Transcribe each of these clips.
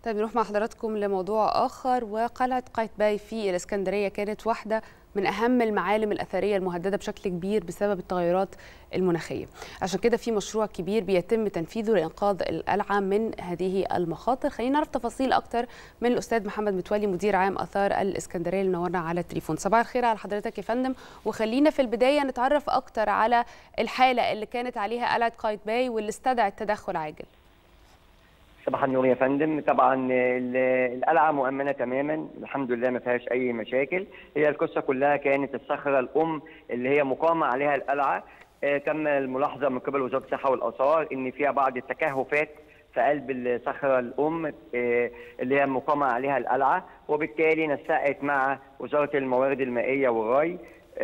طيب نروح مع حضراتكم لموضوع آخر وقلعة قايتباي في الإسكندرية كانت واحدة من أهم المعالم الأثرية المهددة بشكل كبير بسبب التغيرات المناخية عشان كده في مشروع كبير بيتم تنفيذه لإنقاذ القلعة من هذه المخاطر خلينا نعرف تفاصيل أكتر من الأستاذ محمد متولي مدير عام آثار الإسكندرية اللي نورنا على التليفون صباح الخير على حضرتك يا فندم وخلينا في البداية نتعرف أكتر على الحالة اللي كانت عليها قلعة قايتباي واللي استدعت تدخل عاجل صباح النور يا فندم طبعا القلعه مؤمنه تماما الحمد لله ما فيهاش اي مشاكل هي القصه كلها كانت الصخره الام اللي هي مقامه عليها القلعه تم الملاحظه من قبل وزاره الصحه والاثار ان فيها بعض التكهفات في قلب الصخره الام اللي هي مقامه عليها القلعه وبالتالي نسقت مع وزاره الموارد المائيه والري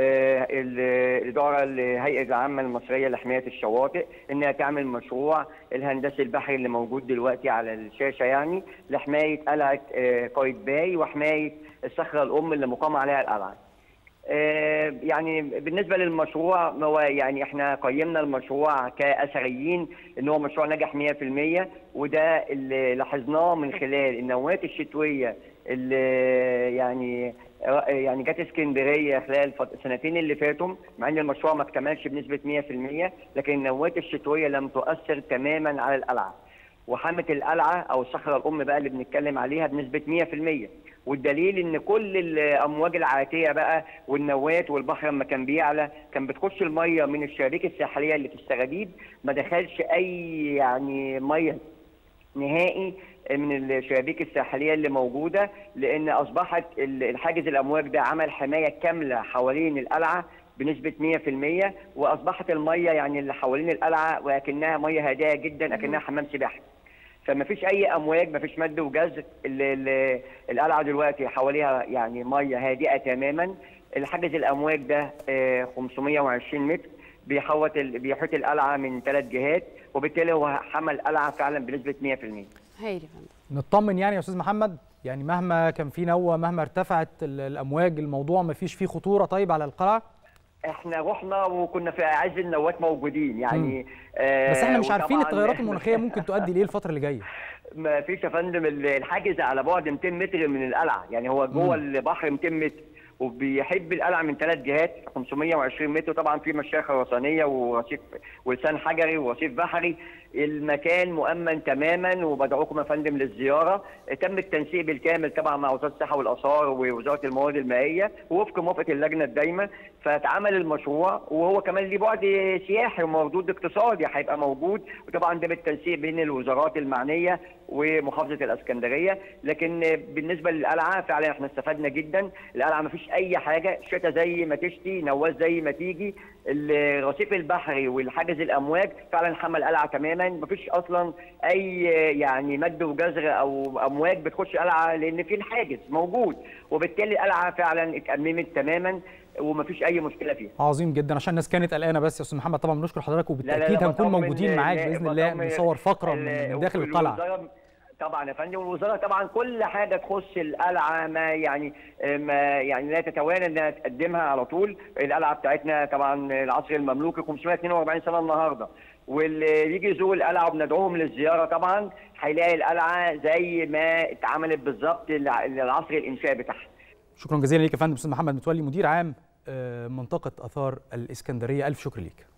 الاداره الهيئه العامه المصريه لحمايه الشواطئ انها تعمل مشروع الهندسي البحري اللي موجود دلوقتي على الشاشه يعني لحمايه قلعه قايتباي وحمايه الصخره الام اللي مقامه عليها القلعه. يعني بالنسبه للمشروع هو يعني احنا قيمنا المشروع كاثريين ان هو مشروع نجح 100% وده اللي لاحظناه من خلال النواه الشتويه اللي يعني يعني جت اسكندريه خلال السنتين اللي فاتوا مع ان المشروع ما اكتملش بنسبه 100% لكن النواه الشتويه لم تؤثر تماما على القلعه وحمت القلعه او الصخره الام بقى اللي بنتكلم عليها بنسبه 100% والدليل ان كل الامواج العاتيه بقى والنوات والبحر لما كان بيعلى كان بتخش الميه من الشبابيك الساحليه اللي في السراديب ما دخلش اي يعني ميه نهائي من الشبابيك الساحليه اللي موجوده لان اصبحت الحاجز الامواج ده عمل حمايه كامله حوالين القلعه بنسبه 100% واصبحت الميه يعني اللي حوالين القلعه وكانها ميه هادئه جدا اكنها حمام سباحه. فما فيش اي امواج ما فيش مد وجزر القلعه دلوقتي حواليها يعني ميه هادئه تماما الحاجز الامواج ده 520 متر بيحوط بيحيط القلعه من ثلاث جهات وبالتالي هو حمل القلعه فعلا بنسبه 100%. هايل يا فندم. نطمن يعني يا استاذ محمد يعني مهما كان في نوه مهما ارتفعت الامواج الموضوع ما فيش فيه خطوره طيب على القلعه؟ احنا رحنا وكنا في عز النوات موجودين يعني آه بس احنا مش عارفين التغيرات المناخيه ممكن تؤدي لايه الفتره اللي جايه ما فيش يا فندم الحاجز على بعد 200 متر من القلعه يعني هو جوه البحر 200 متر وبيحب القلعه من ثلاث جهات 520 متر طبعا في مشايه خرسانيه ورصيف ولسان حجري ورصيف بحري المكان مؤمن تماما وبدعوكم يا فندم للزياره تم التنسيق بالكامل طبعا مع وزاره الصحه والاثار ووزاره الموارد المائيه ووفق موافقه اللجنه الدايمه فاتعمل المشروع وهو كمان ليه بعد سياحي ومردود اقتصادي هيبقى موجود وطبعا ده بالتنسيق بين الوزارات المعنيه ومحافظه الاسكندريه لكن بالنسبه للقلعه فعلا احنا استفدنا جدا القلعه ما فيش اي حاجه الشتاء زي ما تشتي نواس زي ما تيجي الرصيف البحري والحاجز الامواج فعلا حمل القلعه تماما ما فيش اصلا اي يعني مد وجزر او امواج بتخش القلعه لان في الحاجز موجود وبالتالي القلعه فعلا اتاممت تماما ومفيش اي مشكله فيها عظيم جدا عشان الناس كانت قلقانه بس يا استاذ محمد طبعا بنشكر حضرتك وبالتاكيد هنكون موجودين معاك باذن الله نصور فقره من داخل القلعه طبعا يا فندم والوزاره طبعا كل حاجه تخص القلعه ما يعني ما يعني لا تتوانى انها تقدمها على طول القلعه بتاعتنا طبعا العصر المملوكي 542 سنه النهارده واللي يجي يزور القلعه وبندعوهم للزياره طبعا هيلاقي القلعه زي ما اتعملت بالظبط للعصر الانشاء بتاعها. شكرا جزيلا ليك يا فندم استاذ محمد متولي مدير عام منطقه اثار الاسكندريه الف شكر ليك.